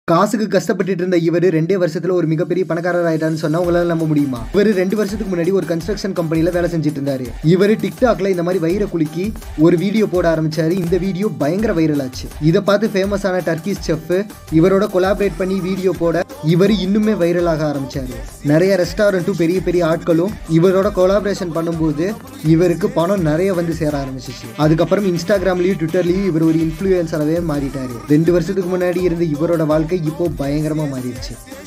காசுக்கு கஷ்டப்பட்டுட்டு இருந்த இவர் ரெண்டே வருஷத்துல ஒரு மிகப்பெரிய பணக்காரர் ஆயிட்டான்னு சொன்னா உங்களால நம்ப முடியுமா இவர் ரெண்டு வருஷத்துக்கு முன்னாடி ஒரு கன்ஸ்ட்ரக்ஷன் கம்பெனில வேலை செஞ்சுட்டு இருந்தாரு இவர் டிக்டாக்ல இந்த மாதிரி வயிறை குலுக்கி ஒரு வீடியோ போட ஆரம்பிச்சாரு இந்த வீடியோ பயங்கர வைரல் ஆச்சு இதை பார்த்து ஃபேமஸான டர்க்கிஷ் செஃப் இவரோட கொலாபரேட் பண்ணி வீடியோ போட இவர் இன்னுமே வைரல் ஆக ஆரம்பிச்சாரு நிறைய ரெஸ்டாரண்ட்டும் பெரிய பெரிய ஆட்களும் இவரோட கொலாபரேஷன் பண்ணும்போது இவருக்கு பணம் நிறைய வந்து சேர ஆரம்பிச்சிச்சு அதுக்கப்புறம் இன்ஸ்டாகிராம்லயும் ட்விட்டர்லயும் இவர் ஒரு இன்ஃப்ளூயன்சராகவே மாறிட்டாரு ரெண்டு வருஷத்துக்கு முன்னாடி இருந்த இவரோட வாழ்க்கை இப்போ பயங்கரமா மாறிடுச்சு